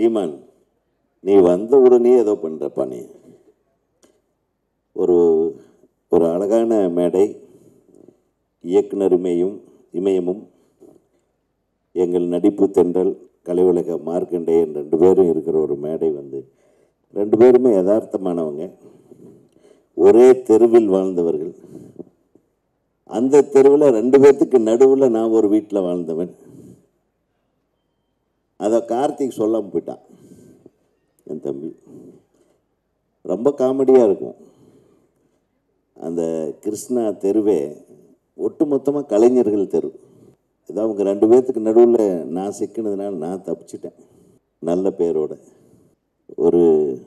சீமான் நீ வந்த உடனே ஏதோ பண்ணுறப்பா நீ ஒரு ஒரு அழகான மேடை இயக்குனர் இமயம் இமயமும் எங்கள் நடிப்பு தென்றல் கலைவுலக மார்க்கண்டேயன் ரெண்டு பேரும் இருக்கிற ஒரு மேடை வந்து ரெண்டு பேருமே யதார்த்தமானவங்க ஒரே தெருவில் வாழ்ந்தவர்கள் அந்த தெருவில் ரெண்டு பேர்த்துக்கு நடுவில் நான் ஒரு வீட்டில் வாழ்ந்தவன் அதை கார்த்திக் சொல்லாமல் போயிட்டான் என் தம்பி ரொம்ப காமெடியாக இருக்கும் அந்த கிருஷ்ணா தெருவே ஒட்டுமொத்தமாக கலைஞர்கள் தெரு ஏதோ அவங்க ரெண்டு பேர்த்துக்கு நடுவில் நான் சிக்கினதுனால நான் தப்பிச்சிட்டேன் நல்ல பேரோட ஒரு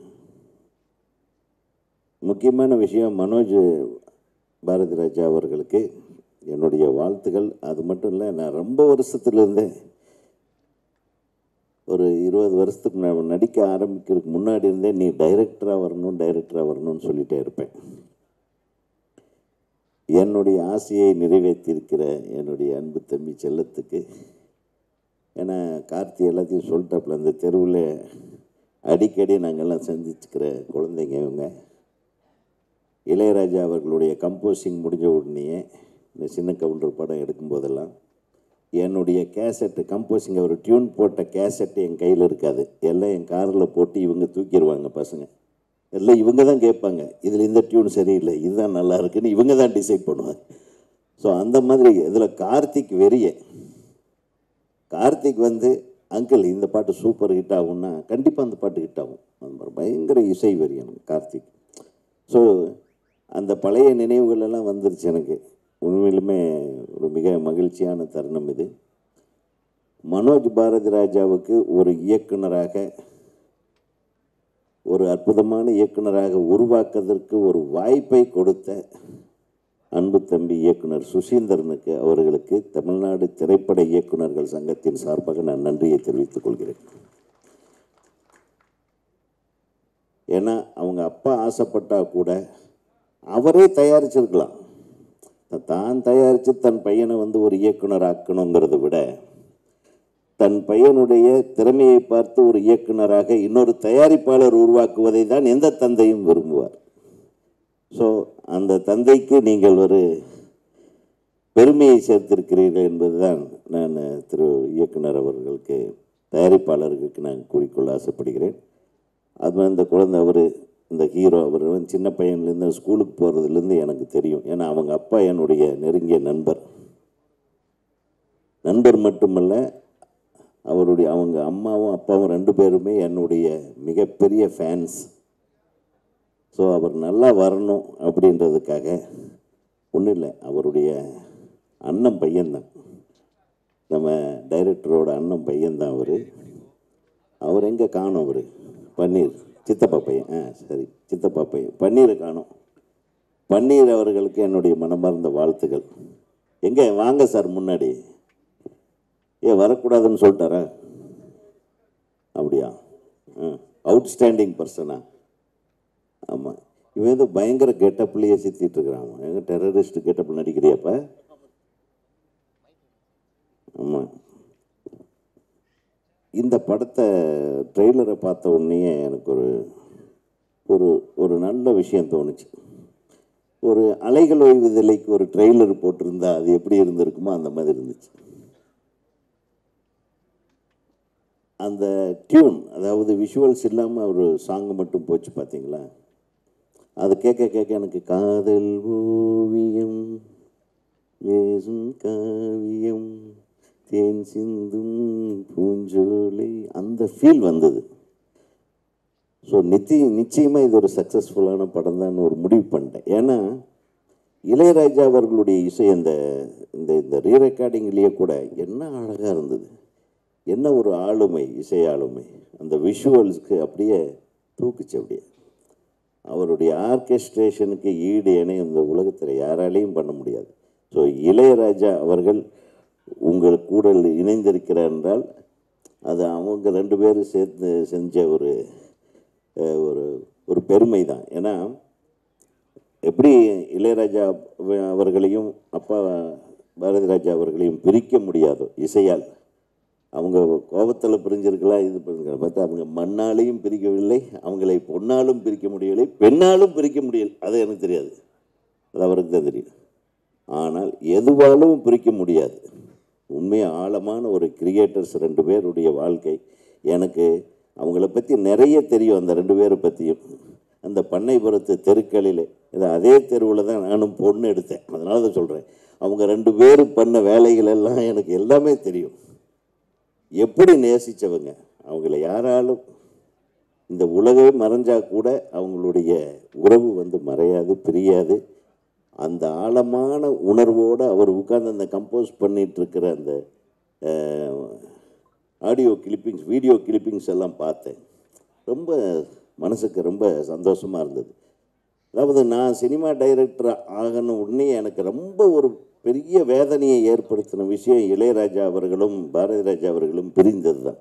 முக்கியமான விஷயம் மனோஜ் பாரதி ராஜா அவர்களுக்கு என்னுடைய வாழ்த்துக்கள் அது மட்டும் இல்லை நான் ரொம்ப வருஷத்துலேருந்தே ஒரு இருபது வருஷத்துக்கு நான் நடிக்க ஆரம்பிக்கிறதுக்கு முன்னாடி இருந்தே நீ டைரக்டராக வரணும் டைரக்டராக வரணும்னு சொல்லிட்டே இருப்பேன் என்னுடைய ஆசையை நிறைவேற்றியிருக்கிற என்னுடைய அன்பு தம்பி செல்லத்துக்கு ஏன்னா கார்த்தி எல்லாத்தையும் சொல்லிட்டாப்புல அந்த தெருவில் அடிக்கடி நாங்கள்லாம் சந்திச்சுக்கிற குழந்தைங்க இவங்க இளையராஜா அவர்களுடைய கம்போசிங் முடிஞ்ச உடனேயே இந்த சின்ன கவுண்டர் படம் எடுக்கும்போதெல்லாம் என்னுடைய கேசட்டு கம்போசிங் ஒரு டியூன் போட்ட கேசட்டு என் கையில் இருக்காது எல்லாம் என் காரில் போட்டு இவங்க தூக்கிடுவாங்க பசங்க எல்லாம் இவங்க தான் கேட்பாங்க இதில் இந்த டியூன் சரியில்லை இதுதான் நல்லா இருக்குன்னு இவங்க தான் டிசைட் பண்ணுவாங்க ஸோ அந்த மாதிரி இதில் கார்த்திக் வெறிய கார்த்திக் வந்து அங்கிள் இந்த பாட்டு சூப்பர் ஹிட் ஆகும்னா கண்டிப்பாக அந்த பாட்டு ஹிட் ஆகும் அந்த மாதிரி பயங்கர இசை வெறியன் கார்த்திக் ஸோ அந்த பழைய நினைவுகள் எல்லாம் வந்துருச்சு எனக்கு உண்மையிலுமே ஒரு மிக மகிழ்ச்சியான தருணம் இது மனோஜ் பாரதி ராஜாவுக்கு ஒரு இயக்குனராக ஒரு அற்புதமான இயக்குனராக உருவாக்குவதற்கு ஒரு வாய்ப்பை கொடுத்த அன்பு தம்பி இயக்குனர் சுசீந்திரனுக்கு அவர்களுக்கு தமிழ்நாடு திரைப்பட இயக்குனர்கள் சங்கத்தின் சார்பாக நான் நன்றியை தெரிவித்துக் கொள்கிறேன் ஏன்னா அவங்க அப்பா ஆசைப்பட்டா கூட அவரே தயாரிச்சிருக்கலாம் தான் தயாரித்து தன் பையனை வந்து ஒரு இயக்குனர் ஆக்கணுங்கிறத விட தன் பையனுடைய திறமையை பார்த்து ஒரு இயக்குனராக இன்னொரு தயாரிப்பாளர் உருவாக்குவதை தான் எந்த தந்தையும் விரும்புவார் ஸோ அந்த தந்தைக்கு நீங்கள் ஒரு பெருமையை சேர்த்திருக்கிறீர்கள் என்பதுதான் நான் திரு இயக்குனர் அவர்களுக்கு தயாரிப்பாளர்களுக்கு நான் கூறிக்கொள்ள ஆசைப்படுகிறேன் அது மாதிரி இந்த குழந்தை அவர் இந்த ஹீரோ அவர் வந்து சின்ன பையன்லேருந்து ஸ்கூலுக்கு போகிறதுலேருந்து எனக்கு தெரியும் ஏன்னா அவங்க அப்பா என்னுடைய நெருங்கிய நண்பர் நண்பர் மட்டுமல்ல அவருடைய அவங்க அம்மாவும் அப்பாவும் ரெண்டு பேருமே என்னுடைய மிகப்பெரிய ஃபேன்ஸ் ஸோ அவர் நல்லா வரணும் அப்படின்றதுக்காக ஒன்றும் இல்லை அவருடைய அண்ணன் பையன்தான் நம்ம டைரக்டரோட அண்ணன் பையன்தான் அவர் அவர் எங்கே காணும் அவர் பன்னீர் சித்தப்பா பையன் ஆ சரி சித்தப்பா பையன் பன்னீரை காணும் பன்னீர் அவர்களுக்கு என்னுடைய மனமார்ந்த வாழ்த்துக்கள் எங்கே வாங்க சார் முன்னாடி ஏ வரக்கூடாதுன்னு சொல்லிட்டாரா அப்படியா ஆ அவுட்ஸ்டாண்டிங் பர்சனா ஆமாம் இவன் ஏதோ பயங்கர கெட்டப்லேயே சுற்றிட்டு இருக்கிறான் அவன் எங்க டெரரிஸ்ட் கெட்டப்பில் நடிக்கிறியாப்ப ஆமாம் இந்த படத்தை ட்ரெய்லரை பார்த்த உடனே எனக்கு ஒரு ஒரு ஒரு நல்ல விஷயம் தோணுச்சு ஒரு அலைகள் ஓய்வுதலைக்கு ஒரு ட்ரெய்லர் போட்டிருந்தா அது எப்படி இருந்திருக்குமோ அந்த மாதிரி இருந்துச்சு அந்த டியூன் அதாவது விஷுவல்ஸ் இல்லாமல் ஒரு சாங்கு மட்டும் போச்சு பார்த்தீங்களா அது கேட்க கேட்க எனக்கு காதல் ஓவியம் பேசும் காவியம் தேன் சிந்தும் பூஞ்சோலை அந்த ஃபீல் வந்தது ஸோ நித்தி நிச்சயமாக இது ஒரு சக்ஸஸ்ஃபுல்லான படம் தான் ஒரு முடிவு பண்ணிட்டேன் ஏன்னா இளையராஜா அவர்களுடைய இசை அந்த இந்த இந்த ரீ ரெக்கார்டிங்லேயே கூட என்ன அழகாக இருந்தது என்ன ஒரு ஆளுமை இசை ஆளுமை அந்த விஷுவல்ஸ்க்கு அப்படியே தூக்குச்சு அப்படியே அவருடைய ஆர்கெஸ்ட்ரேஷனுக்கு ஈடு இணை இந்த உலகத்தில் யாராலையும் பண்ண முடியாது ஸோ இளையராஜா அவர்கள் உங்கள் கூட இணைந்திருக்கிறார் என்றால் அது அவங்க ரெண்டு பேரும் சேர்த்து செஞ்ச ஒரு அஹ், ஒரு ஒரு பெருமை தான் ஏன்னா எப்படி இளையராஜா அவ- அவர்களையும் அப்பா பாரதி ராஜா அவர்களையும் பிரிக்க முடியாதோ இசையால் அவங்க கோபத்தில் பிரிஞ்சிருக்கலாம் இது பிரிஞ்சிருக்கலாம் பார்த்தா அவங்க மண்ணாலையும் பிரிக்கவில்லை அவங்களை பொன்னாலும் பிரிக்க முடியவில்லை பெண்ணாலும் பிரிக்க முடியல அது எனக்கு தெரியாது அது அவருக்கு தான் தெரியும் ஆனால் எதுவாலும் பிரிக்க முடியாது உண்மையாக ஆழமான ஒரு கிரியேட்டர்ஸ் ரெண்டு பேருடைய வாழ்க்கை எனக்கு அவங்கள பற்றி நிறைய தெரியும் அந்த ரெண்டு பேரை பற்றியும் அந்த பண்ணைபுரத்து தெருக்களில் இது அதே தெருவில் தான் நானும் பொண்ணு எடுத்தேன் அதனால தான் சொல்கிறேன் அவங்க ரெண்டு பேரும் பண்ண வேலைகள் எல்லாம் எனக்கு எல்லாமே தெரியும் எப்படி நேசித்தவங்க அவங்கள யாராலும் இந்த உலகமே மறைஞ்சா கூட அவங்களுடைய உறவு வந்து மறையாது பிரியாது அந்த ஆழமான உணர்வோடு அவர் உட்கார்ந்து அந்த கம்போஸ் பண்ணிட்டு இருக்கிற அந்த ஆடியோ கிளிப்பிங்ஸ் வீடியோ கிளிப்பிங்ஸ் எல்லாம் பார்த்தேன் ரொம்ப மனசுக்கு ரொம்ப சந்தோஷமாக இருந்தது அதாவது நான் சினிமா டைரக்டர் ஆகணும் உடனே எனக்கு ரொம்ப ஒரு பெரிய வேதனையை ஏற்படுத்தின விஷயம் இளையராஜா அவர்களும் பாரதி ராஜா அவர்களும் பிரிந்தது தான்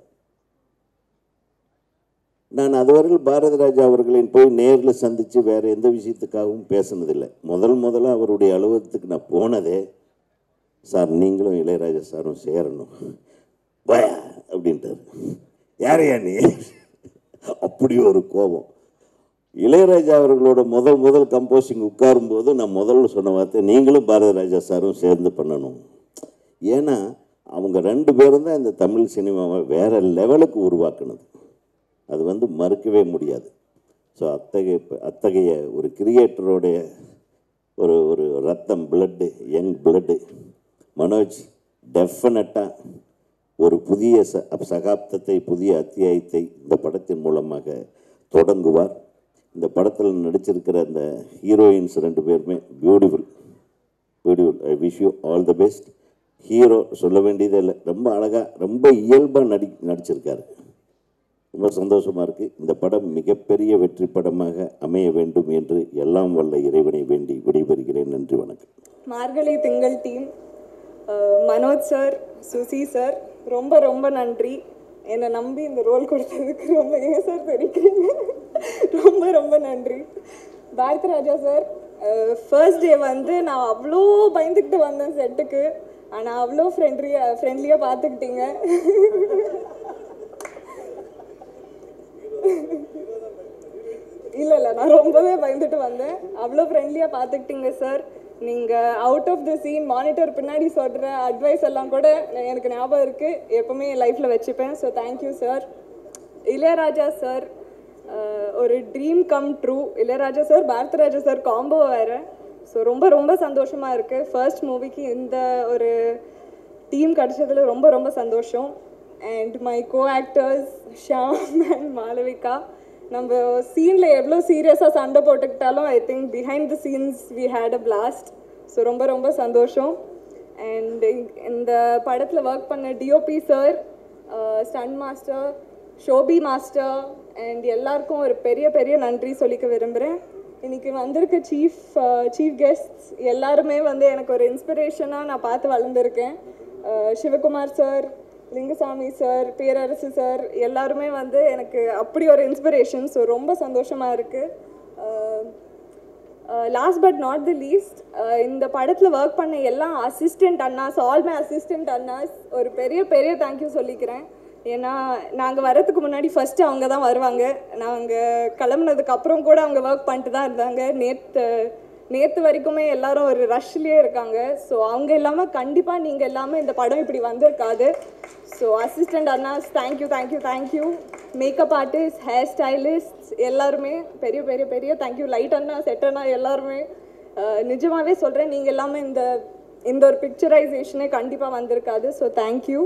நான் அதுவரையில் பாரதி ராஜா அவர்களின் போய் நேரில் சந்தித்து வேறு எந்த விஷயத்துக்காகவும் பேசினதில்லை முதல் முதல்ல அவருடைய அலுவலகத்துக்கு நான் போனதே சார் நீங்களும் இளையராஜா சாரும் சேரணும் பயா அப்படின்ட்டார் யாரையா நீ அப்படி ஒரு கோபம் இளையராஜா அவர்களோட முதல் முதல் கம்போசிங் உட்காரும்போது நான் முதல்ல சொன்ன வார்த்தை நீங்களும் பாரதி ராஜா சாரும் சேர்ந்து பண்ணணும் ஏன்னா அவங்க ரெண்டு பேரும் தான் இந்த தமிழ் சினிமாவை வேறு லெவலுக்கு உருவாக்குனது அது வந்து மறுக்கவே முடியாது ஸோ அத்தகைய அத்தகைய ஒரு கிரியேட்டரோடைய ஒரு ஒரு ரத்தம் பிளட்டு யங் பிளட்டு மனோஜ் டெஃபினட்டாக ஒரு புதிய ச சகாப்தத்தை புதிய அத்தியாயத்தை இந்த படத்தின் மூலமாக தொடங்குவார் இந்த படத்தில் நடிச்சிருக்கிற அந்த ஹீரோயின்ஸ் ரெண்டு பேருமே beautiful beautiful I wish you all the best hero சொல்ல வேண்டியதே இல்லை ரொம்ப அழகாக ரொம்ப இயல்பாக நடி நடிச்சிருக்காரு ரொம்ப சந்தோஷமாக இருக்குது இந்த படம் மிகப்பெரிய வெற்றி படமாக அமைய வேண்டும் என்று எல்லாம் வல்ல இறைவனை வேண்டி விடைபெறுகிறேன் நன்றி வணக்கம் Margazhi Thingal team Manoj sir Susi sir ரொம்ப ரொம்ப நன்றி என்னை நம்பி இந்த ரோல் கொடுத்ததுக்கு ரொம்ப ஏன் சார் தெரிவிக்கிறீங்க ரொம்ப ரொம்ப நன்றி Bharath Raja sir first day வந்து நான் அவ்வளோ பயந்துக்கிட்டு வந்தேன் செட்டுக்கு ஆனால் அவ்வளோ ஃப்ரெண்ட்லியாக ஃப்ரெண்ட்லியாக பார்த்துக்கிட்டீங்க இல்லை இல்லை நான் ரொம்பவே பயந்துட்டு வந்தேன் அவ்வளோ ஃப்ரெண்ட்லியாக பார்த்துக்கிட்டீங்க சார் நீங்கள் out of the scene monitor பின்னாடி சொல்கிற அட்வைஸ் எல்லாம் கூட எனக்கு ஞாபகம் இருக்குது எப்போவுமே என் லைஃப்பில் வச்சுப்பேன் so thank you sir Ilaiyaraaja sir ஒரு dream come true Ilaiyaraaja sir Bharathiraja sir combo வேறு ஸோ ரொம்ப ரொம்ப சந்தோஷமாக இருக்குது ஃபர்ஸ்ட் மூவிக்கு இந்த ஒரு டீம் கிடச்சதுல ரொம்ப ரொம்ப சந்தோஷம் and my co actors Shaam and Malavika நம்ம சீனில் எவ்வளோ சீரியஸாக சண்டை போட்டுக்கிட்டாலும் I think behind the scenes we had a blast so ரொம்ப ரொம்ப சந்தோஷம் அண்ட் இந்த படத்தில் ஒர்க் பண்ண DOP sir stunt master Shobi master and எல்லாருக்கும் ஒரு பெரிய பெரிய நன்றி சொல்லிக்க விரும்புகிறேன் இன்னைக்கு வந்திருக்க சீஃப் சீஃப் கெஸ்ட்ஸ் எல்லாருமே வந்து எனக்கு ஒரு இன்ஸ்பிரேஷனாக நான் பார்த்து வளர்ந்துருக்கேன் அஹ் Sivakumar sir Lingusamy sir Perarasu sir எல்லாருமே வந்து எனக்கு அப்படி ஒரு இன்ஸ்பிரேஷன் ஸோ ரொம்ப சந்தோஷமாக இருக்குது last but not the least இந்த படத்தில் ஒர்க் பண்ண எல்லா அசிஸ்டண்ட் அண்ணாஸ் ஆல் மை அசிஸ்டண்ட் அண்ணாஸ் ஒரு பெரிய பெரிய தேங்க்யூ சொல்லிக்கிறேன் ஏன்னா நாங்கள் வரதுக்கு முன்னாடி ஃபஸ்ட்டு அவங்க தான் வருவாங்க நாங்கள் கிளம்புனதுக்கு அப்புறம் கூட அவங்க ஒர்க் பண்ணிட்டு தான் இருந்தாங்க நேற்று நேற்று வரைக்குமே எல்லாரும் ஒரு ரஷ்லேயே இருக்காங்க ஸோ அவங்க இல்லாமல் கண்டிப்பாக நீங்கள் இல்லாமல் இந்த படம் இப்படி வந்திருக்காது ஸோ அசிஸ்டண்ட் அண்ணாஸ் thank you thank you thank you makeup artist hair stylist எல்லாருமே பெரிய பெரிய பெரிய தேங்க்யூ லைட் அண்ணா செட் அண்ணா எல்லாருமே அஹ், நிஜமாவே சொல்கிறேன் நீங்கள் எல்லாமே இந்த இந்த ஒரு பிக்சரைசேஷனே கண்டிப்பாக வந்திருக்காது ஸோ தேங்க்யூ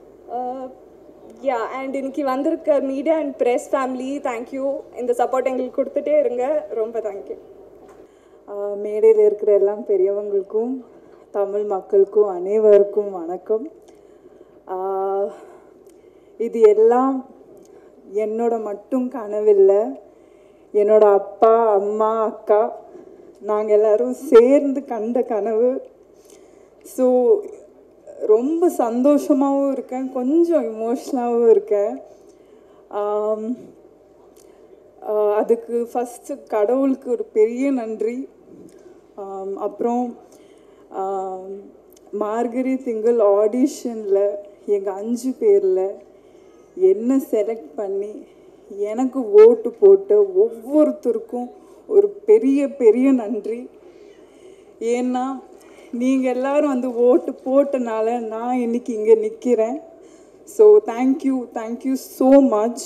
யா அண்ட் இன்னைக்கு வந்திருக்க media and press family thank you இந்த சப்போர்ட் எங்களுக்கு கொடுத்துட்டே இருங்க ரொம்ப தேங்க்யூ ஆஹ் மேடையில் இருக்கிற எல்லாம் பெரியவங்களுக்கும் தமிழ் மக்களுக்கும் அனைவருக்கும் வணக்கம் ஆஹ் இது எல்லாம் என்னோட மட்டும் கனவில்லை என்னோட அப்பா அம்மா அக்கா நாங்கள் எல்லாரும் சேர்ந்து கண்ட கனவு ஸோ ரொம்ப சந்தோஷமாகவும் இருக்கேன் கொஞ்சம் இமோஷ்னலாகவும் இருக்கேன் ஆம், ஆஹ் அதுக்கு ஃபஸ்ட்டு கடவுளுக்கு ஒரு பெரிய நன்றி ஆம், அப்புறம் ஆம், மார்கரி திங்கள் ஆடிஷனில் எங்கள் அஞ்சு பேரில் என்ன செலக்ட் பண்ணி எனக்கு ஓட்டு போட்ட ஒவ்வொருத்தருக்கும் ஒரு பெரிய பெரிய நன்றி ஏன்னா நீங்கள் எல்லாரும் வந்து ஓட்டு போட்டனால நான் இன்னைக்கு இங்கே நிற்கிறேன் so thank you thank you so much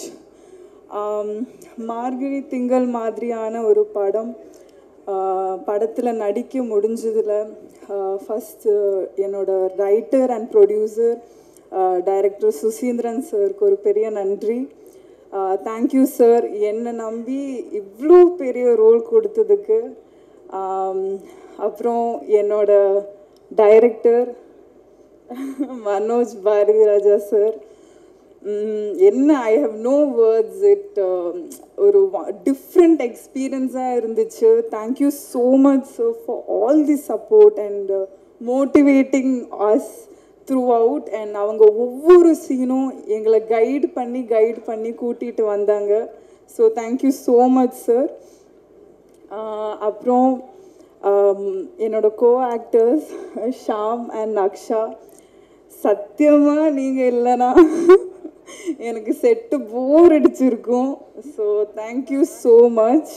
Margazhi Thingal மாதிரியான ஒரு படம் படத்தில் நடிக்க முடிஞ்சதில் ஃபஸ்ட்டு என்னோட writer and producer director Suseenthiran சாருக்கு ஒரு பெரிய நன்றி தேங்க்யூ சார் என்னை நம்பி இவ்வளோ பெரிய ரோல் கொடுத்ததுக்கு ஆம், அப்புறம் என்னோட டைரக்டர் மனோஜ் பாரதி ராஜா சார் என்ன I have no words it ஒரு டிஃப்ரெண்ட் எக்ஸ்பீரியன்ஸாக இருந்துச்சு thank you so much sir for all the support and motivating us throughout and அவங்க ஒவ்வொரு சீனும் எங்களை கைடு பண்ணி கைடு பண்ணி கூட்டிகிட்டு வந்தாங்க so thank you so much sir அப்புறம் ஆம், என்னோட co actors Shaam and Aksha சத்தியமாக நீங்கள் இல்லைன்னா எனக்கு செட்டு போர் அடிச்சிருக்கும் ஸோ தேங்க்யூ ஸோ மச்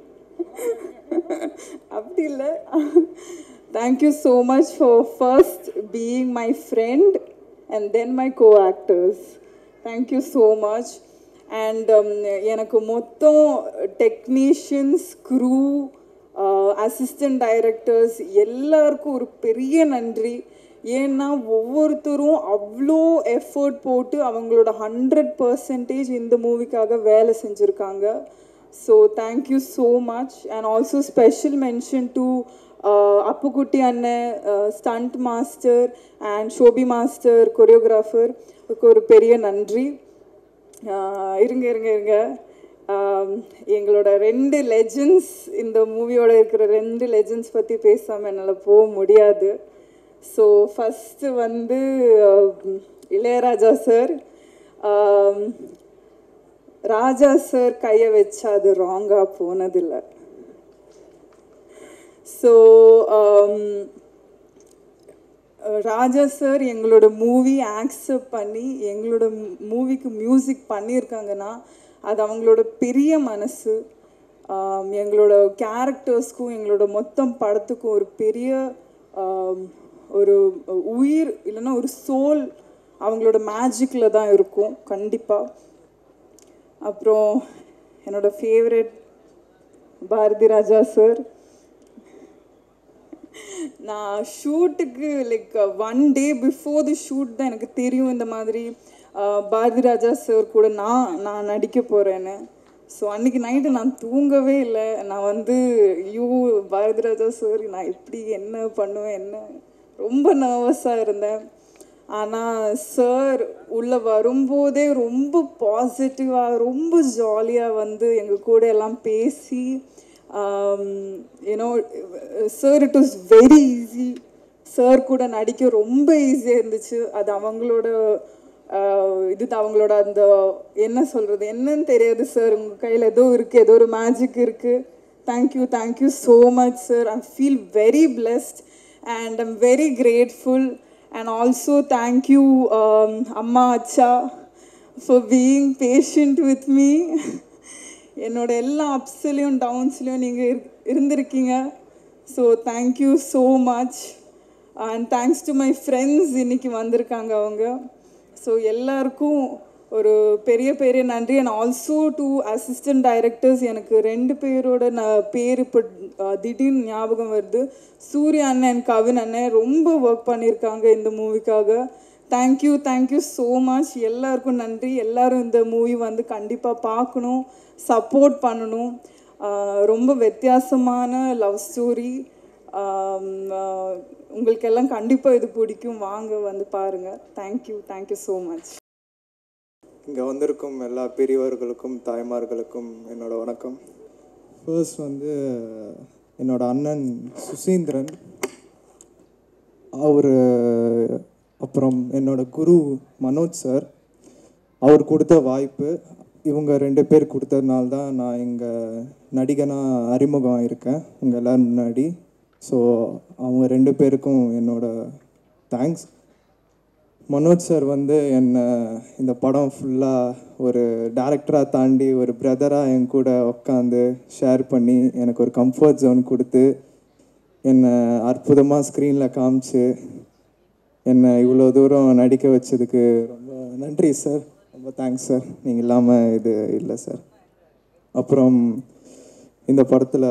அப்படி இல்லை thank you so much for first being my friend and then my co actors thank you so much and எனக்கு மொத்தம் டெக்னீஷியன்ஸ் க்ரூ அசிஸ்டன்ட் டைரக்டர்ஸ் எல்லாருக்கும் ஒரு பெரிய நன்றி ஏன்னா ஒவ்வொருத்தரும் அவ்வளோ எஃபர்ட் போட்டு அவங்களோட ஹண்ட்ரட் பர்சன்டேஜ் இந்த மூவிக்காக வேலை செஞ்சுருக்காங்க so thank you so much and also special mention to Appukutty அண்ணன் stunt master and Shobi master choreographer ஒரு பெரிய நன்றி ஆஹ் இருங்க இருங்க இருங்க ஆம், எங்களோட ரெண்டு லெஜண்ட்ஸ் இந்த மூவியோட இருக்கிற ரெண்டு லெஜண்ட்ஸ் பற்றி பேசாமல் என்னால் போக முடியாது ஸோ ஃபஸ்ட்டு வந்து ஆம், இளையராஜா சார் ஆம், ராஜா சார் கையை வச்சா அது ராங்காக போனதில்லை ஸோ ராஜா சார் எங்களோட மூவி ஆக்செப்ட் பண்ணி எங்களோட மூவிக்கு மியூசிக் பண்ணியிருக்காங்கன்னா அது அவங்களோட பெரிய மனசு ஆம், எங்களோட கேரக்டர்ஸ்க்கும் எங்களோட மொத்தம் படத்துக்கும் ஒரு பெரிய ஆம், ஒரு உயிர் இல்லைன்னா ஒரு சோல் அவங்களோட மேஜிக்கில் தான் இருக்கும் கண்டிப்பாக அப்புறம் என்னோட ஃபேவரட் பாரதி ராஜா சார் நான் ஷூட்டுக்கு like one day before the shoot தான் எனக்கு தெரியும் இந்த மாதிரி ஆஹ், பாரதி ராஜா சார் கூட நான் நான் நடிக்க போகிறேன்னு ஸோ அன்றைக்கி நைட்டு நான் தூங்கவே இல்லை நான் வந்து ஐயோ பாரதி ராஜா சார் நான் எப்படி என்ன பண்ணுவேன் என்ன ரொம்ப நர்வஸாக இருந்தேன் ஆனால் சார் உள்ளே வரும்போதே ரொம்ப பாசிட்டிவாக ரொம்ப ஜாலியாக வந்து எங்கள் கூட எல்லாம் பேசி you know sir it was very easy sir கூட நடிக்க ரொம்ப ஈஸியாக இருந்துச்சு அது அவங்களோட ஆஹ், இது அவங்களோட அந்த என்ன சொல்கிறது என்னன்னு தெரியாது சார் உங்கள் கையில் ஏதோ இருக்குது ஏதோ ஒரு மேஜிக் இருக்குது thank you thank you so much sir I feel very blessed and I'm very grateful and also thank you அம்மா அச்சா for being patient with me என்னோட எல்லா அப்ஸ்லையும் டவுன்ஸ்லையும் நீங்கள் இருந்திருக்கீங்க so thank you so much and thanks to my friends இன்னைக்கு வந்திருக்காங்க அவங்க ஸோ எல்லாருக்கும் ஒரு பெரிய பெரிய நன்றி and also to assistant directors எனக்கு ரெண்டு பேரோட நான் பேர் இப்போ அஹ், திடீர்னு ஞாபகம் வருது சூர்யா அண்ணன் and கவின் அண்ணன் ரொம்ப ஒர்க் பண்ணியிருக்காங்க இந்த மூவிக்காக தேங்க்யூ தேங்க்யூ ஸோ மச் எல்லாருக்கும் நன்றி எல்லாரும் இந்த மூவி வந்து கண்டிப்பாக பார்க்கணும் சப்போர்ட் பண்ணணும் ஆஹ் ரொம்ப வித்தியாசமான லவ் ஸ்டோரி உங்களுக்கு எல்லாம் கண்டிப்பாக இது பிடிக்கும் வாங்க வந்து பாருங்கள் தேங்க்யூ தேங்க்யூ ஸோ மச் இங்கே வந்திருக்கும் எல்லா பெரியவர்களுக்கும் தாய்மார்களுக்கும் என்னோட வணக்கம் ஃபர்ஸ்ட் வந்து என்னோட அண்ணன் சுசீந்திரன் அவர் அப்புறம் என்னோட குரு மனோஜ் சார் அவர் கொடுத்த வாய்ப்பு இவங்க ரெண்டு பேர் கொடுத்ததுனால தான் நான் இங்கே நடிகனாக அறிமுகம் ஆயிருக்கேன் உங்கள் எல்லாரும் முன்னாடி ஸோ அவங்க ரெண்டு பேருக்கும் என்னோட தேங்க்ஸ் மனோஜ் சார் வந்து என்னை இந்த படம் ஃபுல்லாக ஒரு டேரக்டராக தாண்டி ஒரு பிரதராக என் கூட உட்காந்து ஷேர் பண்ணி எனக்கு ஒரு கம்ஃபர்ட் ஜோன் கொடுத்து என்னை அற்புதமாக ஸ்க்ரீனில் காமிச்சு என்னை இவ்வளோ தூரம் நடிக்க வச்சதுக்கு ரொம்ப நன்றி சார் ரொம்ப தேங்க்ஸ் சார் நீங்கள் இல்லாமல் இது இல்லை சார் அப்புறம் இந்த படத்தில்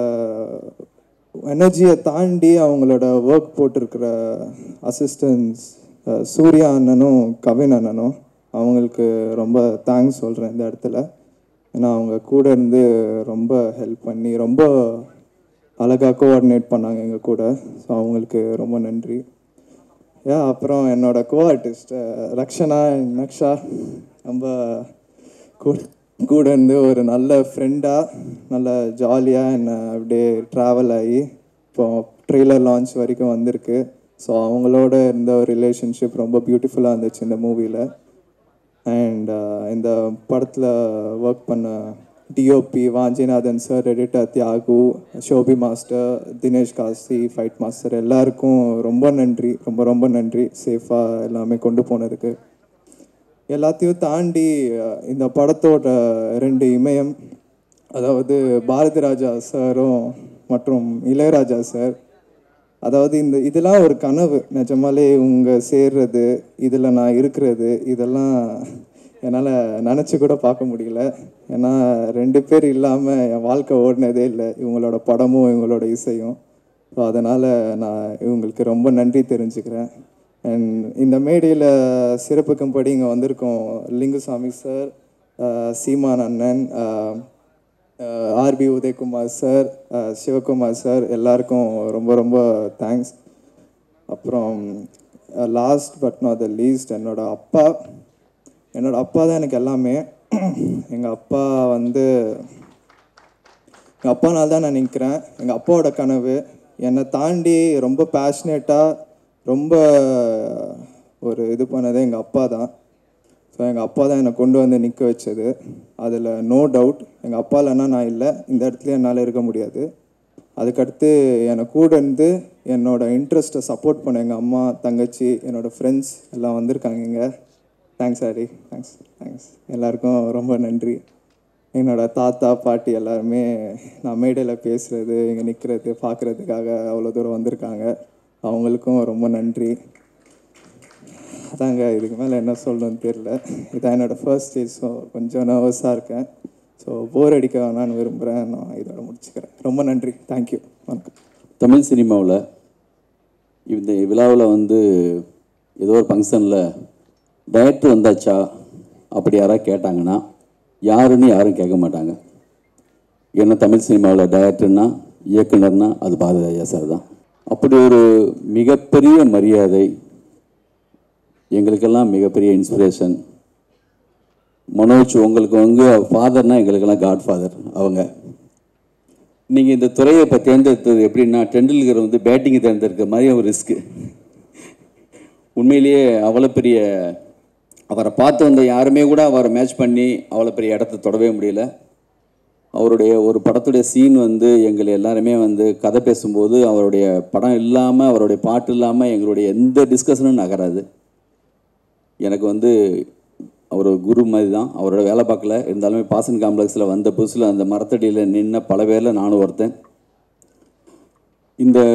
எனர்ஜியை தாண்டி அவங்களோட ஒர்க் போட்டிருக்கிற அசிஸ்டன்ஸ் சூர்யா அண்ணனும் கவின் அண்ணனும் அவங்களுக்கு ரொம்ப தேங்க்ஸ் சொல்கிறேன் இந்த இடத்துல ஏன்னா அவங்க கூட இருந்து ரொம்ப ஹெல்ப் பண்ணி ரொம்ப அழகாக கோஆர்டினேட் பண்ணாங்க எங்கள் கூட ஸோ அவங்களுக்கு ரொம்ப நன்றி யா அப்புறம் என்னோட கோ ஆர்டிஸ்ட் ரக்ஷனா நக்ஷா ரொம்ப கூட கூட இருந்து ஒரு நல்ல ஃப்ரெண்டாக நல்ல ஜாலியாக என்னை அப்படியே ட்ராவல் ஆகி இப்போ ட்ரெய்லர் லான்ச் வரைக்கும் வந்திருக்கு ஸோ அவங்களோட இருந்த ஒரு ரிலேஷன்ஷிப் ரொம்ப பியூட்டிஃபுல்லாக இருந்துச்சு இந்த மூவியில் அண்ட் இந்த படத்தில் ஒர்க் பண்ண DOP Vanchinathan sir editor Thiyagu Shobi master Dinesh Kasi fight master எல்லாருக்கும் ரொம்ப நன்றி ரொம்ப ரொம்ப நன்றி சேஃபாக எல்லாமே கொண்டு போனதுக்கு எல்லாத்தையும் தாண்டி அஹ், இந்த படத்தோட ரெண்டு இமயம் அதாவது பாரதி ராஜா சாரும் மற்றும் இளையராஜா சார் அதாவது இந்த இதெல்லாம் ஒரு கனவு நிஜமாலே இவங்க சேர்றது இதில் நான் இருக்கிறது இதெல்லாம் என்னால் நினச்சி கூட பார்க்க முடியல ஏன்னா ரெண்டு பேர் இல்லாமல் என் வாழ்க்கை ஓடினதே இல்லை இவங்களோட படமும் இவங்களோட இசையும் ஸோ அதனால் நான் இவங்களுக்கு ரொம்ப நன்றி தெரிஞ்சுக்கிறேன் அண்ட் இந்த மேடையில் சிறப்புக்கும்படி இங்கே வந்திருக்கோம் லிங்குசாமி சார் சீமான் அண்ணன் அஹ், ஆர்பி உதயகுமார் சார் அஹ், சிவகுமார் சார் எல்லாருக்கும் ரொம்ப ரொம்ப தேங்க்ஸ் அப்புறம் last but not the least என்னோட அப்பா என்னோட அப்பா தான் எனக்கு எல்லாமே எங்கள் அப்பா வந்து எங்கள் அப்பானால தான் நான் நிற்கிறேன் எங்கள் அப்பாவோட கனவு என்னை தாண்டி ரொம்ப பேஷனேட்டாக ரொம்ப ஒரு இது பண்ணதே எங்கள் அப்பா தான் ஸோ எங்கள் அப்பா தான் என்னை கொண்டு வந்து நிற்க வச்சது அதில் நோ டவுட் எங்கள் அப்பா இல்லைன்னா நான் இல்லை இந்த இடத்துல என்னால் இருக்க முடியாது அதுக்கடுத்து என்னை கூட இருந்து என்னோட இன்ட்ரெஸ்ட்டை சப்போர்ட் பண்ண எங்கள் அம்மா தங்கச்சி என்னோடய ஃப்ரெண்ட்ஸ் எல்லாம் வந்திருக்காங்க இங்கே தேங்க்ஸ் ஆடி தேங்க்ஸ் தேங்க்ஸ் எல்லாருக்கும் ரொம்ப நன்றி என்னோட தாத்தா பாட்டி எல்லாருமே நான் மேடையில் பேசுகிறது இங்கே நிற்கிறது பார்க்குறதுக்காக அவ்வளோ தூரம் வந்திருக்காங்க அவங்களுக்கும் ரொம்ப நன்றி அதாங்க இதுக்கு மேலே என்ன சொல்லணும்னு தெரில இதான் என்னோடய ஃபர்ஸ்ட் ஸ்டேஜ் ஸோ கொஞ்சம் நர்வஸாக இருக்கேன் ஸோ போர் அடிக்க வேணான்னு விரும்புகிறேன் நான் இதோட முடிச்சுக்கிறேன் ரொம்ப நன்றி தேங்க்யூ வணக்கம் தமிழ் சினிமாவில் இந்த விழாவில் வந்து ஏதோ ஒரு ஃபங்க்ஷனில் டைரக்டர் வந்தாச்சா அப்படி யாராவது கேட்டாங்கன்னா யாருன்னு யாரும் கேட்க மாட்டாங்க ஏன்னா தமிழ் சினிமாவில் டைரக்டர்னா இயக்குனர்னா அது பாரதிராஜா சார் தான் அப்படி ஒரு மிகப்பெரிய மரியாதை எங்களுக்கெல்லாம் மிகப்பெரிய இன்ஸ்பிரேஷன் மனோஜ் உங்களுக்கு வந்து ஃபாதர்னா எங்களுக்கெல்லாம் காட் ஃபாதர் அவங்க நீங்கள் இந்த துறையை இப்போ தேர்ந்தெடுத்தது எப்படின்னா டெண்டுல்கர் வந்து பேட்டிங்கை தேர்ந்தெடுக்கிற மாதிரி ஒரு ரிஸ்க்கு உண்மையிலேயே அவ்வளோ பெரிய அவரை பார்த்து வந்த யாருமே கூட அவரை மேட்ச் பண்ணி அவ்வளோ பெரிய இடத்த தொடவே முடியல அவருடைய ஒரு படத்துடைய சீன் வந்து எங்களை எல்லாருமே வந்து கதை பேசும்போது அவருடைய படம் இல்லாமல் அவருடைய பாட்டு இல்லாமல் எங்களுடைய எந்த டிஸ்கஷனும் நகராது எனக்கு வந்து அவர் ஒரு குரு மாதிரி தான் அவரோட வேலை பார்க்கல இருந்தாலுமே பாசன் காம்ப்ளெக்ஸில் வந்த புதுசில் அந்த மரத்தடியில் நின்ன பல பேரில் நானும் ஒருத்தன் இந்த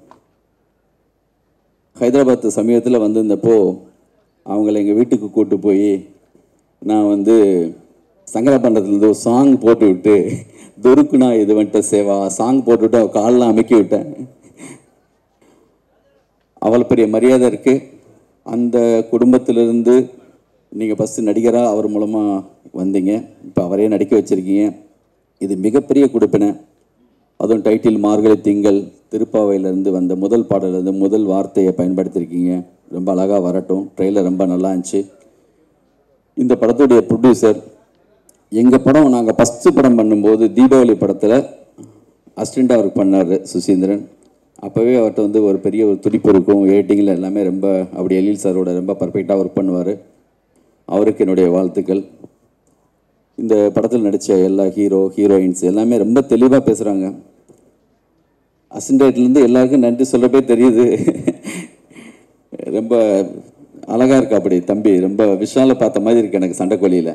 ஹைதராபாத் சமயத்தில் வந்திருந்தப்போ அவங்கள எங்கள் வீட்டுக்கு கூட்டு போய் நான் வந்து சங்கரபண்டத்துலேருந்து ஒரு சாங் போட்டு விட்டு துருக்குனா இது வந்துட்ட சேவா சாங் போட்டு விட்டு அவள் காலெலாம் அமைக்கி விட்டேன் அவ்வளோ பெரிய மரியாதை இருக்குது அந்த குடும்பத்திலிருந்து நீங்கள் ஃபஸ்ட்டு நடிகராக அவர் மூலமாக வந்தீங்க இப்போ அவரே நடிக்க வச்சுருக்கீங்க இது மிகப்பெரிய கொடுப்பினை அதுவும் டைட்டில் மார்கழி திங்கள் திருப்பாவையிலேருந்து வந்த முதல் பாடலேருந்து முதல் வார்த்தையை பயன்படுத்தியிருக்கீங்க ரொம்ப அழகாக வரட்டும் ட்ரெயிலர் ரொம்ப நல்லா இருந்துச்சு இந்த படத்துடைய ப்ரொடியூசர் எங்கள் படம் நாங்கள் ஃபஸ்ட்டு படம் பண்ணும்போது தீபாவளி படத்தில் அசிஸ்டண்ட்டாக ஒர்க் பண்ணார் சுசீந்திரன் அப்போவே அவர்கிட்ட வந்து ஒரு பெரிய ஒரு துடிப்பு இருக்கும் எடிட்டிங்கில் எல்லாமே ரொம்ப அப்படி எழில் சாரோட ரொம்ப பர்ஃபெக்டாக ஒர்க் பண்ணுவார் அவருக்கு என்னுடைய வாழ்த்துக்கள் இந்த படத்தில் நடித்த எல்லா ஹீரோ ஹீரோயின்ஸ் எல்லாமே ரொம்ப தெளிவாக பேசுகிறாங்க அசிஸ்டண்ட்லேருந்து எல்லாருக்கும் நன்றி சொல்லப்பே தெரியுது ரொம்ப அழகா இருக்கு அப்படி தம்பி ரொம்ப விஷால பார்த்த மாதிரி இருக்கு எனக்கு சண்டைக்கோழியில்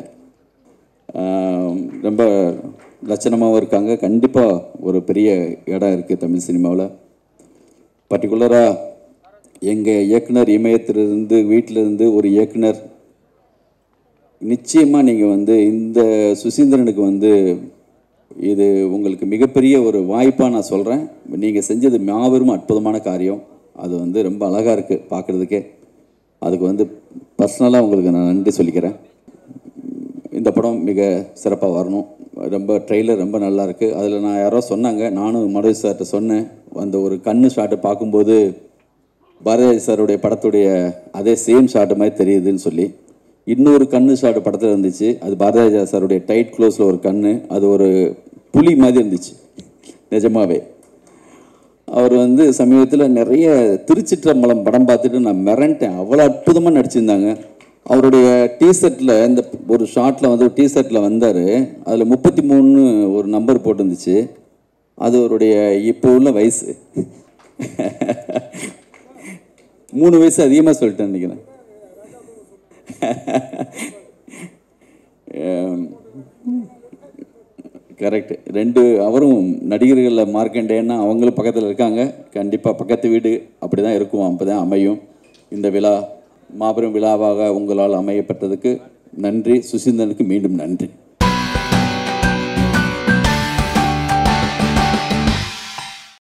ரொம்ப லட்சணமாகவும் இருக்காங்க கண்டிப்பாக ஒரு பெரிய இடம் இருக்குது தமிழ் சினிமாவில் பர்டிகுலராக எங்கள் இயக்குனர் இமயத்திலிருந்து வீட்டிலிருந்து ஒரு இயக்குனர் நிச்சயமாக நீங்கள் வந்து இந்த சுசீந்திரனுக்கு வந்து இது உங்களுக்கு மிகப்பெரிய ஒரு வாய்ப்பாக நான் சொல்கிறேன் நீங்கள் செஞ்சது மாபெரும் அற்புதமான காரியம் அது வந்து ரொம்ப அழகாக இருக்குது பார்க்குறதுக்கே அதுக்கு வந்து பர்சனலாக உங்களுக்கு நான் நன்றி சொல்லிக்கிறேன் இந்த படம் மிக சிறப்பாக வரணும் ரொம்ப ட்ரெய்லர் ரொம்ப நல்லா இருக்கு அதில் நான் யாரோ சொன்னாங்க நானும் மனோஜ் சார்கிட்ட சொன்னேன் அந்த ஒரு கண்ணு ஷாட்டை பார்க்கும்போது பாரதி சாருடைய படத்துடைய அதே சேம் ஷாட்டு மாதிரி தெரியுதுன்னு சொல்லி இன்னொரு கண்ணு ஷாட் படத்தில் இருந்துச்சு அது பாரதிராஜா சாருடைய டைட் க்ளோஸில் ஒரு கண்ணு அது ஒரு புலி மாதிரி இருந்துச்சு நிஜமாவே அவர் வந்து சமீபத்தில் நிறைய திருச்சிற்றம்பலம் படம் பார்த்துட்டு நான் மிரண்டேன் அவ்வளோ அற்புதமாக நடிச்சிருந்தாங்க அவருடைய டீஷர்ட்டில் இந்த ஒரு ஷார்ட்டில் வந்து ஒரு டீஷர்ட்டில் வந்தார் அதில் முப்பத்தி மூணு ஒரு நம்பர் போட்டிருந்துச்சு அது அவருடைய இப்போ உள்ள வயசு மூணு வயசு அதிகமாக சொல்லிட்டேன் நினைக்கிறேன் கரெக்ட் ரெண்டு அவரும் நடிகர்களில் மார்க்கண்டேன்னா அவங்களும் பக்கத்தில் இருக்காங்க கண்டிப்பாக பக்கத்து வீடு அப்படி தான் இருக்கும் அப்போ தான் அமையும் இந்த விழா மாபெரும் விழாவாக உங்களால் அமையப்பட்டதுக்கு நன்றி சுசீந்திரனுக்கு மீண்டும் நன்றி